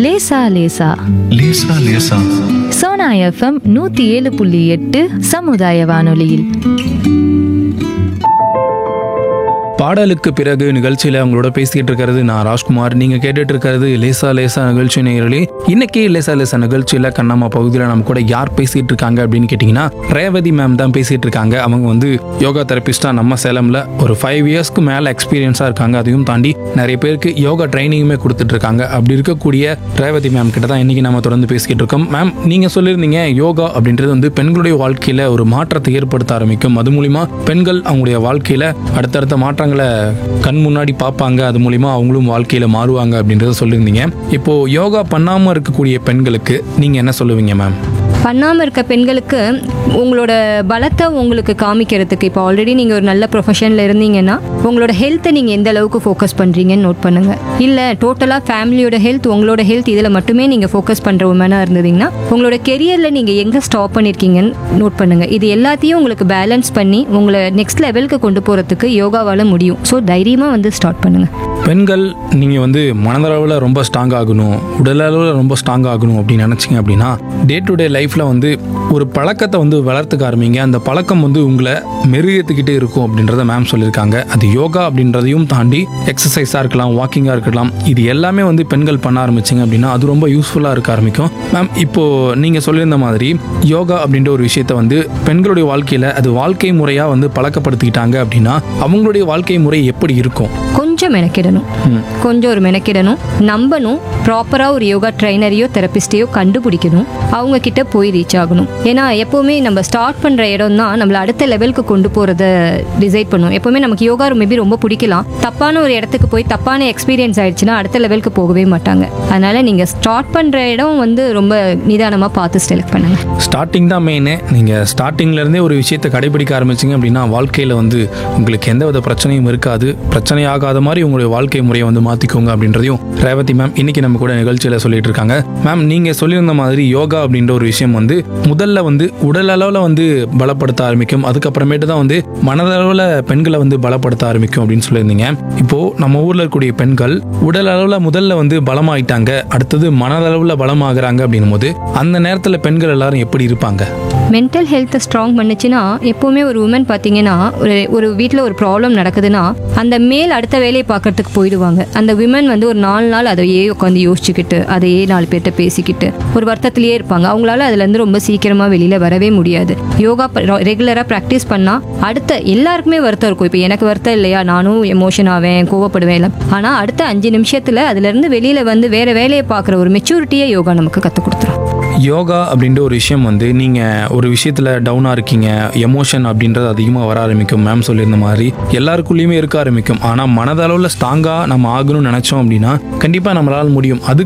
லேசா லேசா லேசா லேசா சோனா எஃப்எம் நூத்தி ஏழு புள்ளி எட்டு சமுதாய வானொலியில் பாடலுக்கு பிறகு நிகழ்ச்சியில் அவங்களோட பேசிக்கிட்டு இருக்கிறது நான் ராஜ்குமார் நீங்கள் கேட்டுட்டு இருக்கிறது லேசா லேசா நிகழ்ச்சி நேயர்களே இன்னைக்கு லேசா லேசா நிகழ்ச்சியில் கண்ணம்மா பகுதியில் நம்ம கூட யார் பேசிகிட்டு இருக்காங்க அப்படின்னு கேட்டிங்கன்னா ரேவதி மேம் தான் பேசிகிட்டு இருக்காங்க அவங்க வந்து யோகா தெரபிஸ்டாக நம்ம சேலமில் ஒரு ஃபைவ் இயர்ஸ்க்கு மேலே எக்ஸ்பீரியன்ஸாக இருக்காங்க அதையும் தாண்டி நிறைய பேருக்கு யோகா ட்ரைனிங்குமே கொடுத்துட்டு இருக்காங்க அப்படி இருக்கக்கூடிய ரேவதி மேம் கிட்ட தான் இன்னைக்கு நம்ம தொடர்ந்து பேசிக்கிட்டு இருக்கோம் மேம் நீங்கள் சொல்லியிருந்தீங்க யோகா அப்படின்றது வந்து பெண்களுடைய வாழ்க்கையில் ஒரு மாற்றத்தை ஏற்படுத்த ஆரம்பிக்கும் அது மூலிமா பெண்கள் அவங்களுடைய வாழ்க்கையில் அடுத்தடுத்த மாற்றங்களை கண் முன்னாடி பார்ப்பாங்க அது மூலிமா அவங்களும் வாழ்க்கையில் மாறுவாங்க அப்படின்றத சொல்லியிருந்தீங்க இப்போ யோகா பண்ணாமல் இருக்கக்கூடிய பெண்களுக்கு நீங்கள் என்ன சொல்லுவீங்க மேம் பண்ணாமல் இருக்க பெண்களுக்கு உங்களோட பலத்தை உங்களுக்கு காமிக்கிறதுக்கு இப்போ ஆல்ரெடி நீங்கள் ஒரு நல்ல ப்ரொஃபஷனில் இருந்தீங்கன்னா உங்களோட ஹெல்த்தை நீங்கள் எந்த அளவுக்கு ஃபோக்கஸ் பண்ணுறீங்கன்னு நோட் பண்ணுங்கள் இல்லை டோட்டலாக ஃபேமிலியோட ஹெல்த் உங்களோட ஹெல்த் இதில் மட்டுமே நீங்கள் ஃபோக்கஸ் பண்ணுற உமனாக இருந்தீங்கன்னா உங்களோட கெரியரில் நீங்கள் எங்கே ஸ்டாப் பண்ணியிருக்கீங்கன்னு நோட் பண்ணுங்கள் இது எல்லாத்தையும் உங்களுக்கு பேலன்ஸ் பண்ணி உங்களை நெக்ஸ்ட் லெவலுக்கு கொண்டு போகிறதுக்கு யோகாவால் முடியும் ஸோ தைரியமாக வந்து ஸ்டார்ட் பண்ணுங்கள் பெண்கள் நீங்கள் வந்து மனதளவில் ரொம்ப ஸ்ட்ராங் ஆகணும் உடலளவில் ரொம்ப ஸ்ட்ராங் ஆகணும் அப்படின்னு நினச்சிங்க அப்படின்னா டே டு டே லைஃப்பில் வந்து ஒரு பழக்கத்தை வந்து வளர்த்துக்க ஆரம்பிங்க அந்த பழக்கம் வந்து உங்களை மெருகேற்றிக்கிட்டே இருக்கும் அப்படின்றத மேம் சொல்லியிருக்காங்க அது யோகா அப்படின்றதையும் தாண்டி எக்ஸசைஸாக இருக்கலாம் வாக்கிங்காக இருக்கலாம் இது எல்லாமே வந்து பெண்கள் பண்ண ஆரம்பிச்சிங்க அப்படின்னா அது ரொம்ப யூஸ்ஃபுல்லாக இருக்க ஆரம்பிக்கும் மேம் இப்போது நீங்கள் சொல்லியிருந்த மாதிரி யோகா அப்படின்ற ஒரு விஷயத்தை வந்து பெண்களுடைய வாழ்க்கையில் அது வாழ்க்கை முறையாக வந்து பழக்கப்படுத்திக்கிட்டாங்க அப்படின்னா அவங்களுடைய வாழ்க்கை முறை எப்படி இருக்கும் கொஞ்சம் மெனக்கிடணும் கொஞ்சம் ஒரு மெனக்கிடணும் நம்பணும் ப்ராப்பராக ஒரு யோகா ட்ரைனரையோ தெரபிஸ்டையோ கண்டுபிடிக்கணும் அவங்க கிட்ட போய் ரீச் ஆகணும் ஏன்னா எப்போவுமே நம்ம ஸ்டார்ட் பண்ணுற இடம் தான் நம்மளை அடுத்த லெவலுக்கு கொண்டு போகிறத டிசைட் பண்ணும் எப்போவுமே நமக்கு யோகா மேபி ரொம்ப பிடிக்கலாம் தப்பான ஒரு இடத்துக்கு போய் தப்பான எக்ஸ்பீரியன்ஸ் ஆயிடுச்சுன்னா அடுத்த லெவலுக்கு போகவே மாட்டாங்க அதனால நீங்கள் ஸ்டார்ட் பண்ணுற இடம் வந்து ரொம்ப நிதானமாக பார்த்து செலக்ட் பண்ணுங்க ஸ்டார்டிங் தான் மெயினு நீங்கள் ஸ்டார்டிங்லேருந்தே ஒரு விஷயத்தை கடைபிடிக்க ஆரம்பிச்சிங்க அப்படின்னா வாழ்க்கையில் வந்து உங்களுக்கு எந்தவித பிரச்சனையும் இருக்காது பிரச்சனை ஆகாத மாதிரி உங்களுடைய வாழ்க்கை முறையை வந்து மாற்றிக்கோங்க அப்படின்றதையும் ரேவதி மேம் இன்னைக்கு நம்ம கூட நிகழ்ச்சியில் சொல்லிட்டு இருக்காங்க மேம் நீங்கள் சொல்லியிருந்த மாதிரி யோகா அப்படின்ற ஒரு விஷயம் வந்து முதல்ல வந்து உடல் அளவில் வந்து பலப்படுத்த ஆரம்பிக்கும் அதுக்கப்புறமேட்டு தான் வந்து மனதளவில் பெண்களை வந்து பலப்படுத்த ஆரம்பிக்கும் அப்படின்னு சொல்லியிருந்தீங்க இப்போது நம்ம ஊரில் இருக்கக்கூடிய பெண்கள் உடல் அளவில் முதல்ல வந்து பலமாயிட்டாங்க அடுத்தது மனதளவில் பலமாகறாங்க அப்படின்னும் போது அந்த நேரத்தில் பெண்கள் எல்லாரும் எப்படி இருப்பாங்க மென்டல் ஹெல்த்தை ஸ்ட்ராங் பண்ணுச்சுன்னா எப்போவுமே ஒரு உமன் பார்த்தீங்கன்னா ஒரு ஒரு வீட்டில் ஒரு ப்ராப்ளம் நடக்குதுன்னா அந்த மேல் அடுத்த வேலையை பார்க்கறதுக்கு போயிடுவாங்க அந்த விமன் வந்து ஒரு நாலு நாள் அதையே உட்காந்து யோசிச்சுக்கிட்டு அதையே நாலு பேர்கிட்ட பேசிக்கிட்டு ஒரு வருத்தத்திலேயே இருப்பாங்க அவங்களால அதுலேருந்து ரொம்ப சீக்கிரமாக வெளியில் வரவே முடியாது யோகா ரெகுலராக ப்ராக்டிஸ் பண்ணால் அடுத்த எல்லாருக்குமே வருத்தம் இருக்கும் இப்போ எனக்கு வருத்தம் இல்லையா நானும் எமோஷன் ஆவேன் கோவப்படுவேன் எல்லாம் ஆனால் அடுத்த அஞ்சு நிமிஷத்தில் அதுலேருந்து வெளியில் வந்து வேறு வேலையை பார்க்குற ஒரு மெச்சூரிட்டியை யோகா நமக்கு கற்றுக் கொடுத்துரும் யோகா அப்படின்ற ஒரு விஷயம் வந்து நீங்கள் ஒரு விஷயத்தில் டவுனாக இருக்கீங்க எமோஷன் அப்படின்றது அதிகமாக வர ஆரம்பிக்கும் மேம் சொல்லியிருந்த மாதிரி எல்லாருக்குள்ளேயுமே இருக்க ஆரம்பிக்கும் ஆனால் மனதளவில் ஸ்ட்ராங்காக நம்ம ஆகணும்னு நினச்சோம் அப்படின்னா கண்டிப்பாக நம்மளால் முடியும் அது